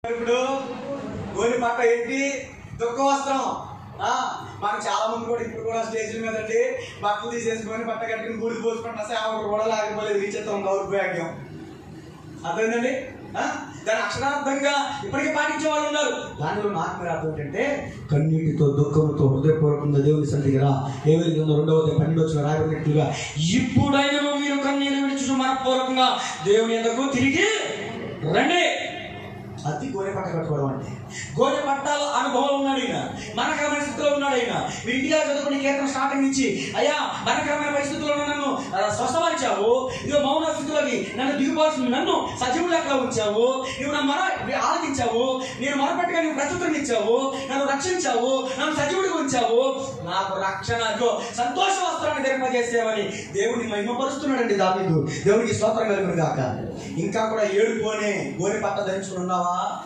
ఇప్పుడు గోలి పట్ట ఏంటి దుఃఖ వస్త్రం ఆ, మనకు చాలా మంది కూడా ఇప్పుడు కూడా స్టేజ్ మీద అండి బట్టలు తీసేసుకొని బట్ట కట్టుకుని బూడిద పోసుకుంటా సేవకుడు కూడా లేకపోలేదు విచిత్రం దౌర్భాగ్యం అర్థమైందండి ఆ? దాని అక్షరార్థంగా ఇప్పటికీ పాటించే వాళ్ళు ఉన్నారు దానిలో నాకు మీరు అర్థం ఏంటంటే కన్నీటితో దుఃఖంతో హృదయపూర్వకంగా దేవుని సన్నిధికి రా ఏ విధంగా రెండవ పన్నెండు వచ్చిన రాయబడినట్లుగా ఇప్పుడైనను మీరు కన్నీరు విడిచుచు మనపూర్వకంగా దేవుని ఎద్దకు తిరిగి రండి అతి గోనె పట్ట కట్టుకోవడం అంటే గోనె పట్టాల అనుభవం ఉన్నాడు ఈయన మనకరమైన స్థితిలో ఉన్నాడు ఆయన మీరు ఇంటిగా చదువుకుని కీర్తన స్టార్టింగ్ నుంచి అయ్యా మనకరమైన పరిస్థితుల్లో నన్ను ఆ, స్వస్థపరిచావు ఇదిగో మౌన స్థితిలోకి నన్ను దిగుపాల్సింది నన్ను సజీవులు లెక్కలో ఉంచావు నువ్వు నా మొర ఆలకించావు నేను మొరపెట్టుగా నువ్వు ప్రత్యుత్తరం ఇచ్చావు నన్ను రక్షించావు నన్ను సజీవుడిగా ఉంచావు నాకు రక్షణ ఇదిగో సంతోష వస్త్రాన్ని ధరింపజేసేవని దేవుడిని మహిమపరుస్తున్నాడండి దావీదు దేవునికి స్తోత్రం కలుగును గాక ఇంకా కూడా ఏడుపోనే గోనె పట్ట ధరించుకుని ఉన్నావా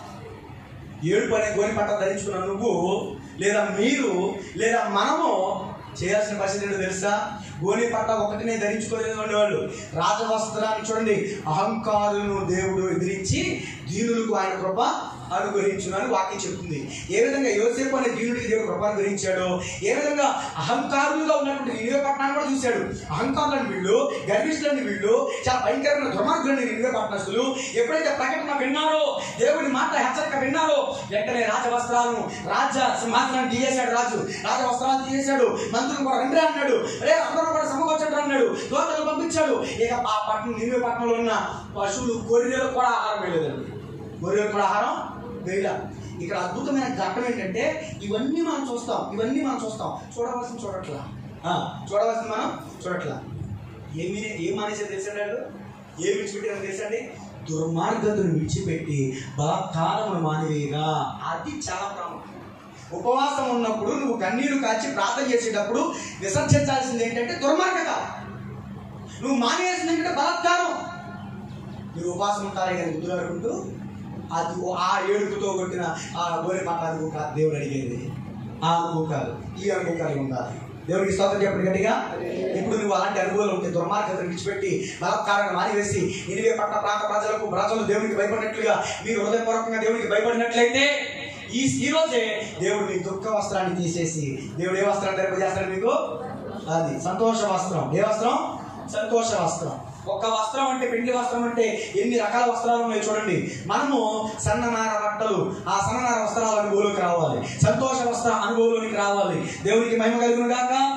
ఏడుపు అనే గోనె పట్ట ధరించుకున్న నువ్వు లేదా మీరు లేదా మనము చేయాల్సిన పరిస్థితి ఏంటో తెలుసా గోనె పట్ట ఒకటినే ధరించుకోలేదు ఉండేవాళ్ళు రాజవస్త్రాన్ని చూడండి అహంకారులను దేవుడు ఎదిరించి దీనులకు ఆయన కృప అనుగ్రహించునని వాక్యం చెప్తుంది ఏ విధంగా యోసేపు అనే దీనుడికి దేవుడు కృప అనుగ్రహించాడో ఏ విధంగా అహంకారులుగా ఉన్నటువంటి నిలువ పట్టణాన్ని కూడా చూశాడు అహంకారులని వీళ్ళు గర్విష్ఠులని వీళ్ళు చాలా భయంకరమైన దుర్మార్గులని నిలువ పట్టణస్తులు ఎప్పుడైతే ప్రకటన విన్నారో దేవుడి మాట హెచ్చరిక విన్నారో వెంటనే రాజవస్త్రాలను రాజ సింహాసనాన్ని తీయేశాడు రాజు రాజవస్త్రాలు తీయేశాడు మంత్రులు కూడా రండి అన్నాడు రే అందరూ కూడా సమకూర్చండి అన్నాడు దోతలు పంపించాడు ఇక ఆ పట్టణం నిలువ పట్టణంలో ఉన్న పశువులు గొర్రెలు కూడా ఆహారం వేయలేదండి గొర్రెలు కూడా ఆహారం వేయల ఇక్కడ అద్భుతమైన ఘట్టం ఏంటంటే ఇవన్నీ మనం చూస్తాం ఇవన్నీ మనం చూస్తాం చూడవలసిన చూడట్లా ఆ, చూడవలసిన మనం చూడట్లా ఏమి ఏం మానేసారు తెలుసండి ఏమి విడిచిపెట్టారని తెలుసండి దుర్మార్గతను విడిచిపెట్టి బలాత్కారమును మానివేయగా అది చాలా ప్రాముఖ్యం ఉపవాసం ఉన్నప్పుడు నువ్వు కన్నీరు కాచి ప్రార్థన చేసేటప్పుడు విసర్జించాల్సింది ఏంటంటే దుర్మార్గత నువ్వు మానేయాల్సింది ఏంటంటే బలాత్కారం మీరు ఉపవాసం ఉంటారే కానీ ముద్దులు అనుకుంటూ అది ఆ ఏడుపుతో కొట్టిన ఆ గోరి పట్ల అనుభవం కాదు దేవుడు అడిగేది ఆ అనుభవం కాదు ఈ అనుభవం కలిగి ఉండాలి దేవుడికి స్తోత్రం చెప్పండి గట్టిగా ఇప్పుడు నువ్వు అలాంటి అనుభవాలు ఉంటే దుర్మార్గతను విడిచిపెట్టి బలత్కారాన్ని మానివేసి ఇనివే పట్ల ప్రాంత ప్రజలకు ప్రజలు దేవునికి భయపడినట్లుగా మీరు హృదయపూర్వకంగా దేవునికి భయపడినట్లయితే ఈ ఈ రోజే దేవుడు మీ దుఃఖ వస్త్రాన్ని తీసేసి దేవుడు ఏ వస్త్రాన్ని ధరింపజేస్తాడు మీకు అది సంతోష వస్త్రం ఏ వస్త్రం సంతోష వస్త్రం ఒక వస్త్రం అంటే పెండ్లి వస్త్రం అంటే ఎన్ని రకాల వస్త్రాలు ఉన్నాయి చూడండి మనము సన్ననార బట్టలు ఆ సన్ననార వస్త్రాల అనుభవంలోకి రావాలి సంతోష వస్త్ర అనుభవంలోనికి రావాలి దేవునికి మహిమ కలుగును గాక